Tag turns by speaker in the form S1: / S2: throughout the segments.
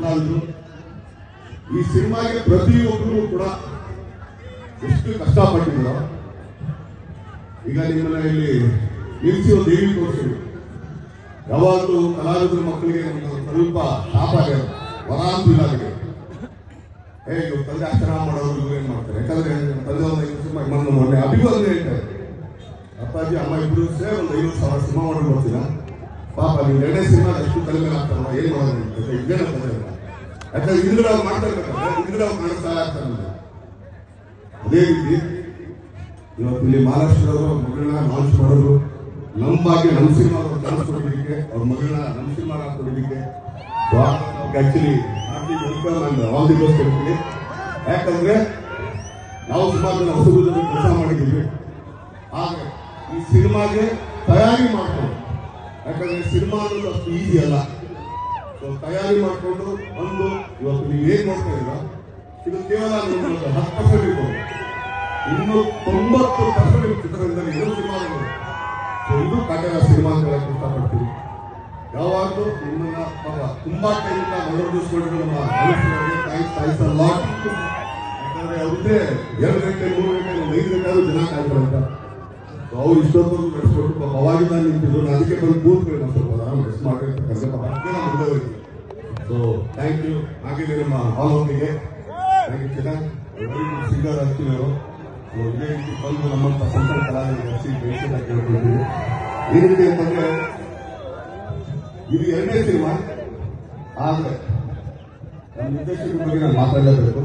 S1: ಕಲಾವಿದರು ಈ ಸಿನಿಮಾಗೆ ಪ್ರತಿಯೊಬ್ಬರು ಕೂಡ ಎಷ್ಟು ಕಷ್ಟಪಟ್ಟಿದ್ರು ಈಗ ನಿಮ್ಮನ್ನ ಇಲ್ಲಿ ನಿಲ್ಲಿಸಿ ಒಂದು ದೇವಿ ತೋರಿಸಿದ್ರು ಯಾವಾಗಲೂ ಕಲಾವಿದರ ಮಕ್ಕಳಿಗೆ ನಮ್ಗೆ ಸ್ವಲ್ಪ ಶಾಪ ಇದೆ ವರ ಅಂತಿಲ್ಲ ಅದಕ್ಕೆ ಏ ಇವ್ರು ತಂದೆ ಅಷ್ಟು ಚೆನ್ನಾಗಿ ಮಾಡೋರು ಇವ್ರು ಏನ್ ಮಾಡ್ತಾರೆ ಯಾಕಂದ್ರೆ ತಂದೆ ಒಂದು ಐದು ಸಿನಿಮಾ ಮೊನ್ನೆ ಮೊನ್ನೆ ಅಭಿವಂದನೆ ಹೇಳ್ತಾರೆ ಅಪ್ಪಾಜಿ ಅಮ್ಮ ಇಬ್ರು ಸೇರಿ ಒಂದು ಐವತ್ತು ಸಾವಿರ ಸಿನಿಮಾ ಮಾಡಿ ಬರ್ತೀರಾ ಪಾಪ ನೀವು ಎರಡನೇ ಸಿನಿಮಾ ಎಷ್ಟು ಕಡಿಮೆ ಆಗ್ತಾರಲ್ಲ ಏನ್ ಮಾಡೋದು ಅಂತ ಇದೇನ ತೊಂದರೆ ಇಲ್ಲ ಯಾಕಂದ್ರೆ ಹಿಂದ್ಗಡೆ ಅವ್ರು ಮಾಡ್ತಾ ಇರ್ಬೇಕಾದ್ರೆ ಹಿಂದ್ಗಡೆ ಅವ್ರು ಮಾಡೋ ಸಹಾಯ ಆಗ್ತಾರೆ ನಮ್ಗೆ. ಅದೇ ರೀತಿ ಇವತ್ತು ಇಲ್ಲಿ ಮಹಾರಾಷ್ಟ್ರದವರು ಮಗಳನ್ನ ಲಾಂಚ್ ಮಾಡೋದು ನಮ್ಮ ಭಾಗ್ಯ ನಮ್ಮ ಸಿನಿಮಾ ಚಾನ್ಸ್ ಕೊಡೋದಕ್ಕೆ ಅವ್ರ ಮಗಳನ್ನ ನಮ್ಮ ಸಿನಿಮಾ ಹಾಕೊಡೋದಕ್ಕೆ actually welcome and all the best ಹೇಳ್ತೀನಿ ಯಾಕಂದ್ರೆ ನಾವು ಸುಮಾರು ಜನ ಹೊಸಬರು ಜೊತೆ ಕೆಲಸ ಮಾಡಿದ್ದೀವಿ ಆದ್ರೆ ಈ ಸಿನಿಮಾಗೆ ತಯಾರಿ ಮಾಡ್ಕೊಂಡು ಯಾಕಂದ್ರೆ ಸಿನಿಮಾ ಅನ್ನೋದು ಅಷ್ಟು ಈಸಿ ಅಲ್ಲ ಸೊ ತಯಾರಿ ಮಾಡಿಕೊಂಡು ಒಂದು ಇವತ್ತು ನೀವು ಏನ್ ನೋಡ್ತಾ ಇದ್ದೀರಾ ಇದು ಕೇವಲ ನಿಮ್ಮದು ಹತ್ತು ಪರ್ಸೆಂಟ್ ಇರ್ಬೋದು ಇನ್ನು ತೊಂಬತ್ತು ಪರ್ಸೆಂಟ್ ಚಿತ್ರರಂಗದಲ್ಲಿ ಇರೋ ಸಿನಿಮಾಗಳು ಸೊ ಇದು ಕಾಟೇರ ಸಿನಿಮಾ ಅಂತ ಹೇಳಕ್ ಇಷ್ಟಪಡ್ತೀನಿ ಯಾವಾಗಲೂ ನಿಮ್ಮನ್ನ ಪಾಪ ತುಂಬಾ ಟೈಮಿಂದ ಮನೋರಂಜಿಸ್ಕೊಂಡು ನಮ್ಮ ಮನುಷ್ಯರಿಗೆ ಥ್ಯಾಂಕ್ಸ್ ಥ್ಯಾಂಕ್ಸ್ ಅ ಲಾಟ್ ಯಾಕಂದ್ರೆ ಅವ್ರಿಗೆ ಎರಡು ಗಂಟೆ ಮೂರು ಗಂಟೆ ಒಂದು ಐದು ಗಂಟೆ ಆದ್ರೂ ಜನ ಕಾಯ್ತಾರಂತ ಸೊ ಅವ್ರು ಇಷ್ಟೊತ್ತವರೆಗೂ ನಡೆಸ್ಕೊಟ್ಟು ಪಾಪ ಅವಾಗಿಂದ ನಿಂತಿದ್ರು ನಾನು ಅದಕ್ಕೆ ಬಂದು ಕೂತ್ಕೊಳ್ಳಿ ನಾವು ಸ್ವಲ್ಪ ಆರಾಮ್ ರೆಸ್ಟ್ ಮಾಡಿರ್ತಕ್ಕಂಥ ಪಾಪ ಅದಕ್ಕೆ ನಾನು ಮುಂದೆ ಹೋಗ್ತೀನಿ ಸೊ ಥ್ಯಾಂಕ್ ಯು ಹಾಗೆ ನಮ್ಮ ಹಾಲ್ ಅವರಿಗೆ ಥ್ಯಾಂಕ್ ಯು ಚೆನ್ನಾಗಿ ಸಿಂಗರ್ ಆಗ್ತೀವಿ ಅವರು ಸೊ ಇದೇ ರೀತಿ ಬಂದು ನಮ್ಮಂತ ಸ್ವಂತ ಕಲಾವಿದರು ಹಚ್ಚಿ ಬೆಳೆಸಿದ ಕೇಳ್ಕೊಳ್ತೀವಿ ಈ ರೀತಿ ಅಂತಂದ್ರೆ ಇದು ಎರಡನೇ ಸಿನಿಮಾ ಆದ್ರೆ ನಮ್ಮ ನಿರ್ದೇಶಕರ ಬಗ್ಗೆ ನಾನು ಮಾತಾಡಲೇಬೇಕು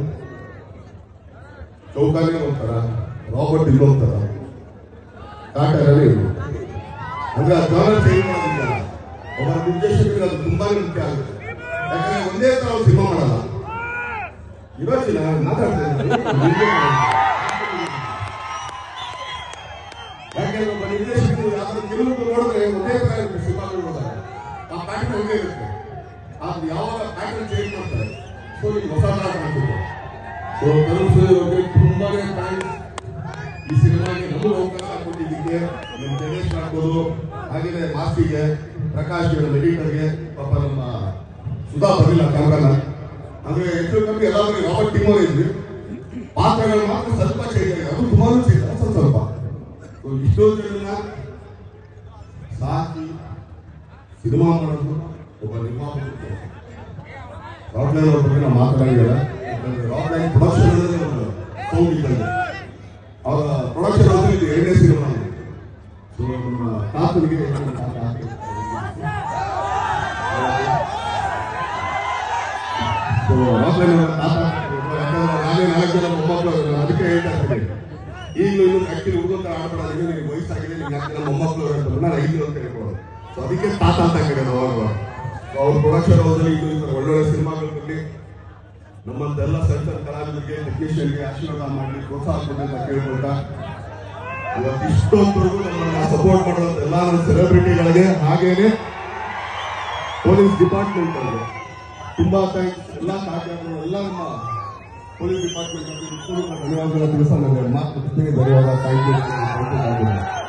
S1: ಚೌಕಾನೆ ಹೋಗ್ತಾರ ರಾಬರ್ಟ್ ಇಲ್ಲಿ ಹೋಗ್ತಾರ ಕಾಟರಲ್ಲಿ ಅಂದ್ರೆ ಆ ಜಾನರ್ ಚೇಂಜ್ ಮಾಡೋದಿಲ್ಲ ಒಬ್ಬ ನಿರ್ದೇಶಕರಿಗೆ ಅದು ತುಂಬಾನೇ ಮುಖ್ಯ ಆಗುತ್ತೆ ಯಾಕಂದ್ರೆ ಒಂದೇ ತರ ಅವ್ರು ಸಿನಿಮಾ ಮಾಡಲ್ಲ ಇವತ್ತಿನ ಮಾತಾಡ್ತಾ ಇದ್ದೀನಿ. ಯಾಕಂದ್ರೆ ಒಬ್ಬ ನಿರ್ದೇಶಕರು ಯಾವ್ದಾದ್ರು ಕೆಲವರು ನೋಡಿದ್ರೆ ಒಂದೇ ತರ ಇರುತ್ತೆ ಸಿನಿಮಾಗಳು ನೋಡಿದಾಗ ಆ ಪ್ಯಾಟರ್ನ್ ಒಂದೇ ಇರುತ್ತೆ ಆದ್ರೆ ಯಾವಾಗ ಪ್ಯಾಟರ್ನ್ ಚೇಂಜ್ ಮಾಡ್ತಾರೆ ಸೊ ಈಗ ಹೊಸ ತರ ಕಾಣ್ತಿದೆ ಸೊ ತರುಣ್ ಸರ್ ಅವ್ರಿಗೆ ತುಂಬಾನೇ ಥ್ಯಾಂಕ್ಸ್ ಈ ಸಿನಿಮಾಗೆ ನಮಗೆ ಅವಕಾಶ ಕೊಟ್ಟಿದ್ದಕ್ಕೆ ನಮ್ಮ ಗಣೇಶ್ ಆಗ್ಬೋದು ಹಾಗೆಯೇ ಮಾಸ್ತಿಗೆ ಪ್ರಕಾಶ್ ನಮ್ಮ ಎಡಿಟರ್ಗೆ ಪಾಪ ನಮ್ಮ ಸುಧಾ ಬರಲಿಲ್ಲ ಕ್ಯಾಮ್ರಾನ ಅಂದ್ರೆ ಹೆಚ್ಚು ಕಮ್ಮಿ ಎಲ್ಲರೂ ರಾಬರ್ಟ್ ಟೀಮ್ ಅವರು ಇದ್ವಿ ಪಾತ್ರಗಳು ಮಾತ್ರ ಸ್ವಲ್ಪ ಚೇಂಜ್ ಆಗಿದೆ ಅದು ತುಂಬಾನು ಚೇಂಜ್ ಸ್ವಲ್ಪ ಸ್ವಲ್ಪ ಸೊ ಇಷ್ಟೊಂದು ಜನನ ಸಾಕಿ ಸಿನಿಮಾ ಮಾಡೋದು ಒಬ್ಬ ನಿರ್ಮಾಪಕ ರಾಕ್ಲೈನ್ ಅವ್ರ ಬಗ್ಗೆ ನಾವು ಮಾತಾಡಂಗಿಲ್ಲ ಯಾಕಂದ್ರೆ ರಾಕ್ಲೈನ್ ಪ್ರೊಡಕ್ಷನ್ ಸೌಂಡ್ ಇದ್ದಂಗೆ ಅವರ ಪ್ರೊಡಕ್ಷನ್ ಅಂದ್ರೆ ಇದು ಎರಡನೇ ಸಿನಿಮಾ ಸೊ ನಮ್ಮ ತಾತನಿಗೆ ನಮ್ಮ ತಾತ ಸೊ ರಾಕ್ಲೈನ್ ಅವರ ತಾತ ಯಾಕಂದ್ರೆ ನಾನೇ ನಾಲ್ಕು ಜನ ಮೊಮ್ಮಕ್ಕಳು ನಾನು ಅದಕ್ಕೆ ಹೇಳ್ತಾ ಇದ್ದೀನಿ ಈಗಲೂ ಇನ್ನು ಆಕ್ಚುಲಿ ಹುಡುಗ ಆಡ್ಬೇಡ ಇನ್ನು ನಿನಗೆ ವಯಸ್ಸಾಗಿದೆ ನಿಮ್ಗೆ ಯಾಕೆ ನಮ್ಮ ಮೊಮ್ಮಕ್ಕಳು ಅಂತಂದ್ರೆ ನಾನು ಐದು ಅಂತ ಹೇಳ್ಬೋದು ಸೊ ಅದಕ್ಕೆ ತಾತ ಅಂತ ಕರೆಯೋದು ಅವಾಗ ಅವ್ರ ಪ್ರೊಡಕ್ಷನ್ ಹೌಸಲ್ಲಿ ಇದು ಈ ಥರ ಒಳ್ಳೊಳ್ಳೆ ಸಿನಿಮಾಗಳು ಬರಲಿ ನಮ್ಮಂತೆಲ್ಲ ಸಣ್ಣ ಸಣ್ಣ ಕಲಾವಿದರಿಗೆ ಟೆಕ್ನಿಷಿಯನ್ಗೆ ಆಶೀರ್ವಾದ ಮಾಡಲಿ ಪ್ರೋತ್ಸಾಹ ಕೊಡಿ ಅಂತ ಕೇಳ್ಕೊಳ್ತಾ ಇವತ್ತು ಇಷ್ಟೊತ್ತರೆಗೂ ನಮ್ಮನ್ನ ಸಪೋರ್ಟ್ ಮಾಡುವಂತ ಎಲ್ಲ ನನ್ನ ಸೆಲೆಬ್ರಿಟಿಗಳಿಗೆ ಹಾಗೇನೆ ಪೊಲೀಸ್ ಡಿಪಾರ್ಟ್ಮೆಂಟ್ ಅವರಿಗೆ ತುಂಬಾ ಥ್ಯಾಂಕ್ಸ್ ಎಲ್ಲ ಕಾರ್ಯಕ್ರಮಗಳು ಎಲ್ಲ ನಮ್ಮ ಪೊಲೀಸ್ ಡಿಪಾರ್ಟ್ಮೆಂಟ್ ಧನ್ಯವಾದಗಳ ದಿವಸ ನನಗೆ ಮಾತು ಧನ್ಯವಾದ ಥ್ಯಾಂಕ್ ಯು